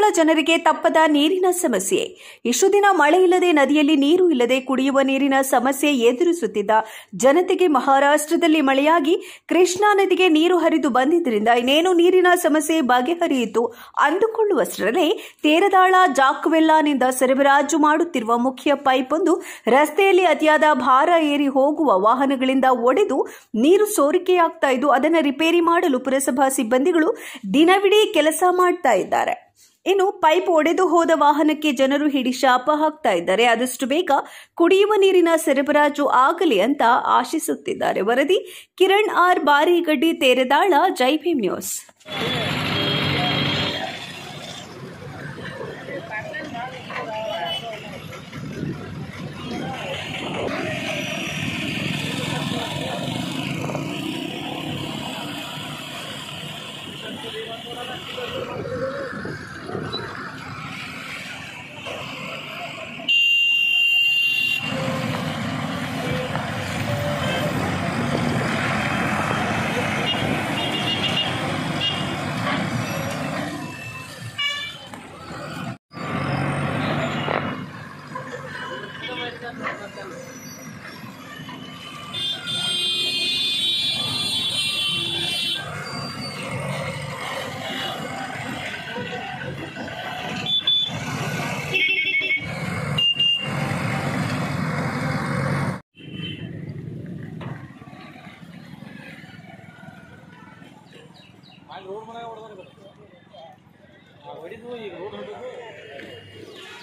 ಜನರಿಗೆ ತಪ್ಪದ ನೀರಿನ ಸಮಸ್ಯೆ ಇಷ್ಟು ದಿನ ಮಳೆ ಇಲ್ಲದೆ ನದಿಯಲ್ಲಿ ನೀರು ಇಲ್ಲದೆ ಕುಡಿಯುವ ನೀರಿನ ಸಮಸ್ಯೆ ಎದುರಿಸುತ್ತಿದ್ದ ಜನತೆಗೆ ಮಹಾರಾಷ್ಟ್ರದಲ್ಲಿ ಮಳೆಯಾಗಿ ಕೃಷ್ಣಾ ನದಿಗೆ ನೀರು ಹರಿದು ಬಂದಿದ್ದರಿಂದ ಇನ್ನೇನು ನೀರಿನ ಸಮಸ್ಯೆ ಬಗೆಹರಿಯಿತು ಅಂದುಕೊಳ್ಳುವಷ್ಟರಲ್ಲೇ ತೇರದಾಳ ಜಾಕ್ವೆಲ್ಲಾನಿಂದ ಸರಬರಾಜು ಮಾಡುತ್ತಿರುವ ಮುಖ್ಯ ಪೈಪ್ ಒಂದು ರಸ್ತೆಯಲ್ಲಿ ಅತಿಯಾದ ಭಾರ ಏರಿ ಹೋಗುವ ವಾಹನಗಳಿಂದ ಒಡೆದು ನೀರು ಸೋರಿಕೆಯಾಗ್ತಾ ಇದ್ದು ಅದನ್ನು ರಿಪೇರಿ ಮಾಡಲು ಪುರಸಭಾ ಸಿಬ್ಬಂದಿಗಳು ದಿನವಿಡೀ ಕೆಲಸ ಮಾಡ್ತಾ ಇದ್ದಾರೆ ಇನ್ನು ಪೈಪ್ ಒಡೆದು ಹೋದ ವಾಹನಕ್ಕೆ ಜನರು ಹಿಡಿ ಶಾಪ ಹಾಕ್ತಾ ಇದ್ದಾರೆ ಆದಷ್ಟು ಬೇಗ ಕುಡಿಯುವ ನೀರಿನ ಸರಬರಾಜು ಆಗಲಿ ಅಂತ ಆಶಿಸುತ್ತಿದ್ದಾರೆ ವರದಿ ಕಿರಣ್ ಆರ್ ಬಾರಿಗಡ್ಡಿ ತೇರೆದಾಳ ಜೈ ಭೀಮ್ ನ್ಯೂಸ್ ಅಲ್ಲಿ ರೋಡ್ ಮನೆ ಹೊಡೆದ್ರೆ ಹೊಡಿದು ಈಗ ರೋಡ್ ಹೊಡೆದು